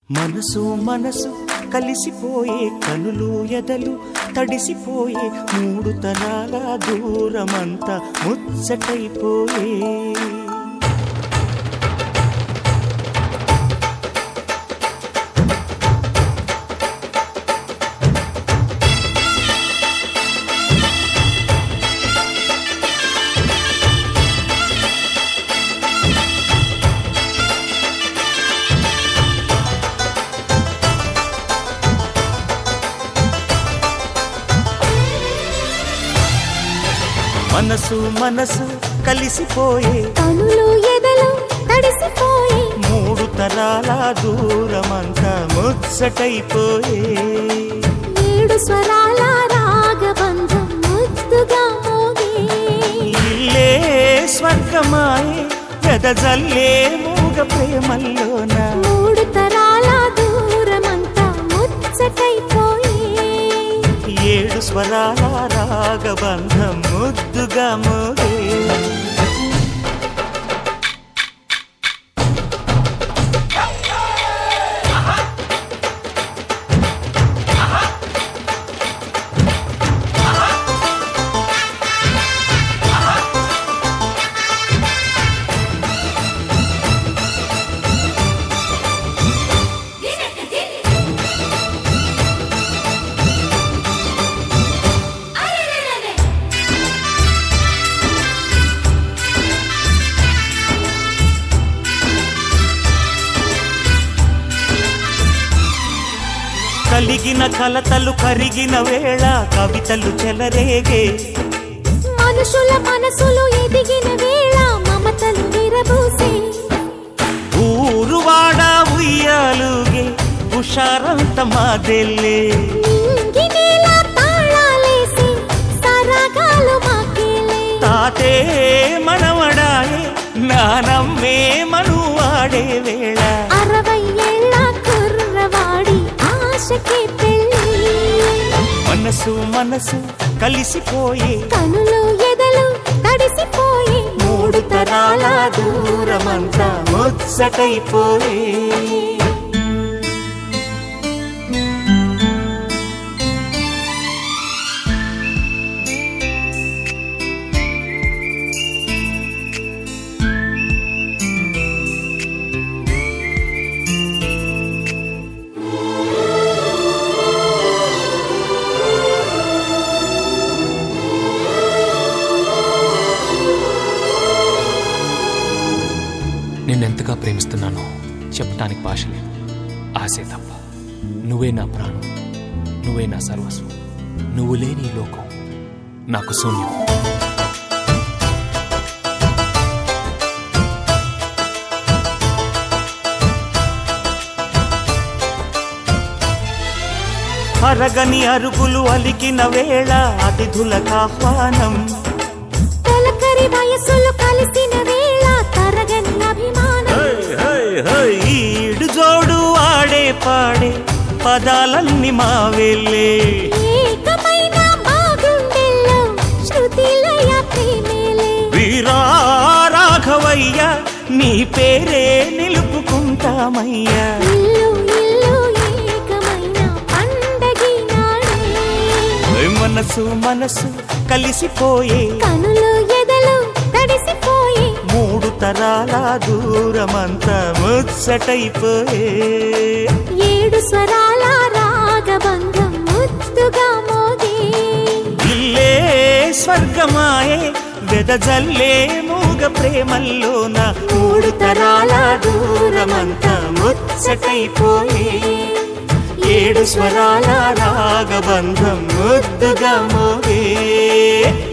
మనసు మనసు కలిసిపోయే కనులు ఎదలు తడిసిపోయే మూడు తరాల దూరమంతా ముచ్చటైపోయే మనసు మనసు కలిసిపోయే కనులు ఎదలు తడిసిపోయి మూడు తరాల దూరమంతా ముచ్చటైపోయే ఏడు స్వరాల రాగబంధం ముద్దుగా మోగే ఇల్లే స్వర్గమాయే వెదజల్లే మూగ ప్రేమల్లోన మూడు తరాల దూరమంతా ముచ్చటైపోయి ఏడు స్వరాల రాగబంధం ముద్దుగా మోగే కలిగిన కలతలు కరిగిన వేళ కవితలు చెలరేగే మనుషుల మనసులు ఎదిగిన వేళ మమతలు విరబూసే ఊరువాడ ఉయ్యాలుగే హుషారంత మాదెల్లే నింగి నేల తాళాలేసి సరాగాలు మాకేలే తాతే మనవడాయే నానమ్మే మనువాడే వేళ అరవై ఏళ్ళ కుర్రవాడి ఆశకి పెళ్ళి మనసు మనసు కలిసిపోయే కనులు ఎదలు తడిసిపోయి మూడు తరాల దూరమంతా ముచ్చటైపోయే నిన్నెంతగా ప్రేమిస్తున్నానో చెప్పటానికి భాష లేదు ఆశే తప్ప నువ్వే నా ప్రాణం నువ్వే నా సర్వస్వం నువ్వు లేని ఈ లోకం నాకు శూన్యం అరగని అరుగులు అలికిన వేళ అతిథులకు ఆహ్వానం తొలకరి వయసులు కలిసిన వేళ తరగని అభిమానం హై, హై, హై, ఈడు జోడు ఆడే పాడే పదాలన్నీ మా వెళ్ళే ఏకమైన మా గుండెల్లో శృతిలయ ప్రేమేలే వీరా రాఘవయ్య నీ పేరే నిలుపుకుంటామయ్యా ఇల్లు ఇల్లు ఏకమైన పండగి నాడే ఓయ్ మనసు మనసు కలిసిపోయే కనులు ఎదలు తడిసిపోయి మూడు తరాల దూరమంతా ముచ్చటైపోయే ఏడు స్వరాల రాగబంధం ముద్దుగా మోగే ఇల్లే స్వర్గమాయే వెదజల్లే మూగ ప్రేమల్లోన మూడు తరాల దూరమంతా ముచ్చటైపోయే ఏడు స్వరాల రాగబంధం ముద్దుగా మోగే